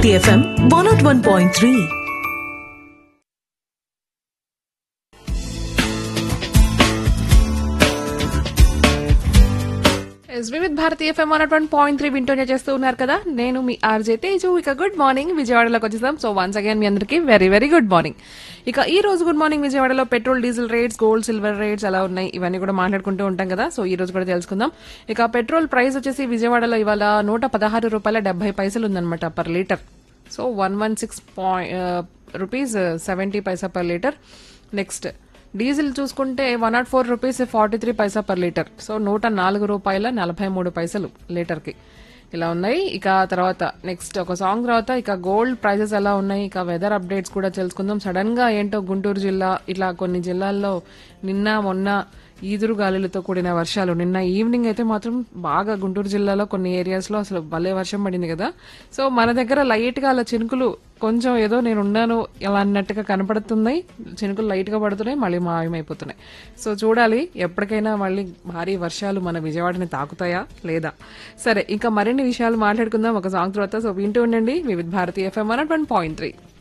Bharati FM one not one point three ఎస్ with Bharatiya FM one one point three వింటూనే చేస్తూ ఉన్నారు కదా నేను మీ ఆర్జే తేజు ఇక గుడ్ మార్నింగ్ విజయవాడలోకి వచ్చేసాం సో వన్స్ అగైన్ మీ అందరికీ వెరీ వెరీ గుడ్ మార్నింగ్ ఇక ఈ రోజు గుడ్ మార్నింగ్ విజయవాడలో petrol diesel rates gold silver rates ఎలా ఉన్నాయి ఇవన్నీ కూడా మాట్లాడుకుంటూ ఉంటాం కదా సో ఈ రోజు కూడా తెలుసుకుందాం ఇక పెట్రోల్ ప్రైస్ వచ్చేసి విజయవాడలో ఇవాళ నూట పదహారు రూపాయల డెబ్బై పైసలు ఉందన్నమాట per litre so one one six point rupees seventy paisa per litre next diesel చూసుకుంటే one not four rupees forty three paisa per litre so నూట నాలుగు రూపాయల నలభై మూడు పైసలు లీటర్కి ఇలా ఉన్నాయి ఇక తర్వాత నెక్స్ట్ ఒక సాంగ్ తర్వాత ఇక గోల్డ్ ప్రైజెస్ ఎలా ఉన్నాయి ఇక వెదర్ అప్డేట్స్ కూడా తెలుసుకుందాం సడన్ గా ఏంటో గుంటూరు జిల్లా ఇట్లా కొన్ని జిల్లాల్లో నిన్న మొన్న ఈదురు గాలులతో కూడిన వర్షాలు నిన్న ఈవినింగ్ అయితే మాత్రం బాగా గుంటూరు జిల్లాలో కొన్ని ఏరియాస్ లో అసలు భలే వర్షం పడింది కదా సో మన దగ్గర లైట్ గా అలా చినుకులు కొంచెం ఏదో నేను ఉన్నాను ఇలా అన్నట్టుగా కనపడుతున్నాయి చినుకులు లైట్ గా పడుతున్నాయి మళ్ళీ మాయమైపోతున్నాయి సో చూడాలి ఎప్పటికైనా మళ్ళీ భారీ వర్షాలు మన విజయవాడని తాకుతాయా లేదా సరే ఇంకా మరిన్ని విషయాలు మాట్లాడుకుందాం ఒక సాంగ్ తర్వాత సో వింటూ ఉండండి Vividh Bharatiya FM one point three